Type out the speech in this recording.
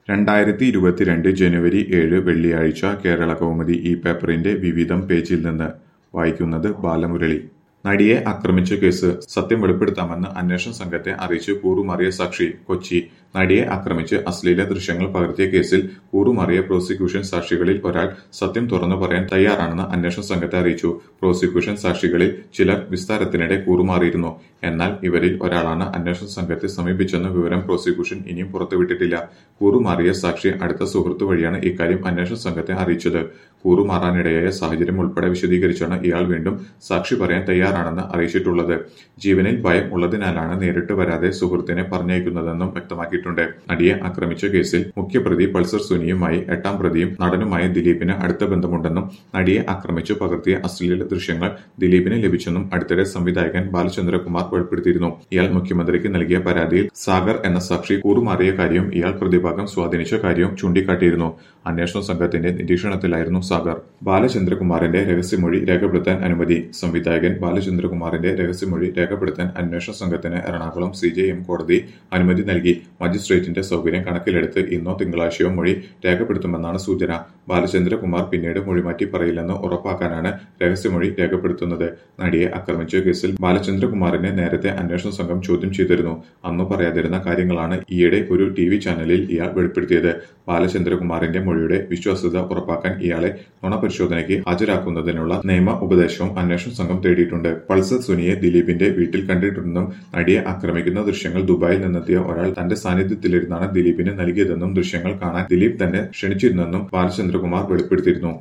രണ്ടായിരത്തി ഇരുപത്തിരണ്ട് ജനുവരി ഏഴ് വെള്ളിയാഴ്ച കേരളകൗമുദി ഈ പേപ്പറിന്റെ വിവിധം പേജിൽ നിന്ന് വായിക്കുന്നത് ബാലമുരളി നടിയെ ആക്രമിച്ച കേസ് സത്യം വെളിപ്പെടുത്താമെന്ന് അന്വേഷണ സംഘത്തെ അറിയിച്ച് കൂറുമാറിയ സാക്ഷി കൊച്ചി നടിയെ ആക്രമിച്ച് അശ്ലീല ദൃശ്യങ്ങൾ പകർത്തിയ കേസിൽ കൂറുമാറിയ പ്രോസിക്യൂഷൻ സാക്ഷികളിൽ ഒരാൾ സത്യം തുറന്നു പറയാൻ തയ്യാറാണെന്ന് അന്വേഷണ സംഘത്തെ അറിയിച്ചു പ്രോസിക്യൂഷൻ സാക്ഷികളിൽ ചിലർ വിസ്താരത്തിനിടെ കൂറുമാറിയിരുന്നു എന്നാൽ ഇവരിൽ ഒരാളാണ് അന്വേഷണ സംഘത്തെ സമീപിച്ചെന്ന വിവരം പ്രോസിക്യൂഷൻ ഇനിയും പുറത്തുവിട്ടിട്ടില്ല കൂറുമാറിയ സാക്ഷി അടുത്ത സുഹൃത്തു വഴിയാണ് ഇക്കാര്യം അന്വേഷണ സംഘത്തെ അറിയിച്ചത് കൂറുമാറാനിടയായ സാഹചര്യം ഉൾപ്പെടെ വിശദീകരിച്ചാണ് ഇയാൾ വീണ്ടും സാക്ഷി പറയാൻ തയ്യാറാണെന്ന് അറിയിച്ചിട്ടുള്ളത് ജീവനിൽ ഭയം ഉള്ളതിനാലാണ് നേരിട്ട് വരാതെ സുഹൃത്തിനെ പറഞ്ഞയക്കുന്നതെന്നും വ്യക്തമാക്കിയിട്ടുണ്ട് നടിയെ ആക്രമിച്ച കേസിൽ മുഖ്യപ്രതി പൾസർ സുനിയുമായി എട്ടാം പ്രതിയും നടനുമായ ദിലീപിന് അടുത്ത ബന്ധമുണ്ടെന്നും നടിയെ ആക്രമിച്ചു പകർത്തിയ അശ്ലീല ദൃശ്യങ്ങൾ ദിലീപിന് ലഭിച്ചെന്നും അടുത്തിടെ സംവിധായകൻ ബാലചന്ദ്രകുമാർ വെളിപ്പെടുത്തിയിരുന്നു ഇയാൾ മുഖ്യമന്ത്രിക്ക് നൽകിയ പരാതിയിൽ സാഗർ എന്ന സാക്ഷി കൂറുമാറിയ കാര്യവും ഇയാൾ പ്രതിഭാഗം സ്വാധീനിച്ച കാര്യവും ചൂണ്ടിക്കാട്ടിയിരുന്നു അന്വേഷണ സംഘത്തിന്റെ നിരീക്ഷണത്തിലായിരുന്നു സാഗർ ബാലചന്ദ്രകുമാറിന്റെ രഹസ്യമൊഴി രേഖപ്പെടുത്താൻ അനുമതി സംവിധായകൻ ബാലചന്ദ്രകുമാറിന്റെ രഹസ്യമൊഴി രേഖപ്പെടുത്താൻ അന്വേഷണ സംഘത്തിന് എറണാകുളം സി കോടതി അനുമതി നൽകി മജിസ്ട്രേറ്റിന്റെ സൗകര്യം കണക്കിലെടുത്ത് ഇന്നോ തിങ്കളാഴ്ചയോ മൊഴി രേഖപ്പെടുത്തുമെന്നാണ് സൂചന ബാലചന്ദ്രകുമാർ പിന്നീട് മൊഴിമാറ്റി പറയില്ലെന്ന് ഉറപ്പാക്കാനാണ് രഹസ്യമൊഴി രേഖപ്പെടുത്തുന്നത് നടിയെ ആക്രമിച്ച കേസിൽ ബാലചന്ദ്രകുമാറിനെ നേരത്തെ അന്വേഷണ സംഘം ചോദ്യം ചെയ്തിരുന്നു അന്നു പറയാതിരുന്ന കാര്യങ്ങളാണ് ഈയിടെ ഒരു ടി വി ചാനലിൽ ഇയാൾ വെളിപ്പെടുത്തിയത് ബാലചന്ദ്രകുമാറിന്റെ മൊഴിയുടെ വിശ്വാസ്യത ഉറപ്പാക്കാൻ ഇയാളെ നുണപരിശോധനയ്ക്ക് ഹാജരാക്കുന്നതിനുള്ള നിയമ ഉപദേശവും അന്വേഷണ സംഘം തേടിയിട്ടുണ്ട് പൾസർ സുനിയെ ദിലീപിന്റെ വീട്ടിൽ കണ്ടിട്ടുണ്ടെന്നും നടിയെ ആക്രമിക്കുന്ന ദൃശ്യങ്ങൾ ദുബായിൽ നിന്നെത്തിയ ഒരാൾ തന്റെ സാന്നിധ്യത്തിലിരുന്നാണ് ദിലീപിന് നൽകിയതെന്നും ദൃശ്യങ്ങൾ കാണാൻ ദിലീപ് തന്നെ ക്ഷണിച്ചിരുന്നെന്നും ബാലചന്ദ്രകുമാർ വെളിപ്പെടുത്തിയിരുന്നു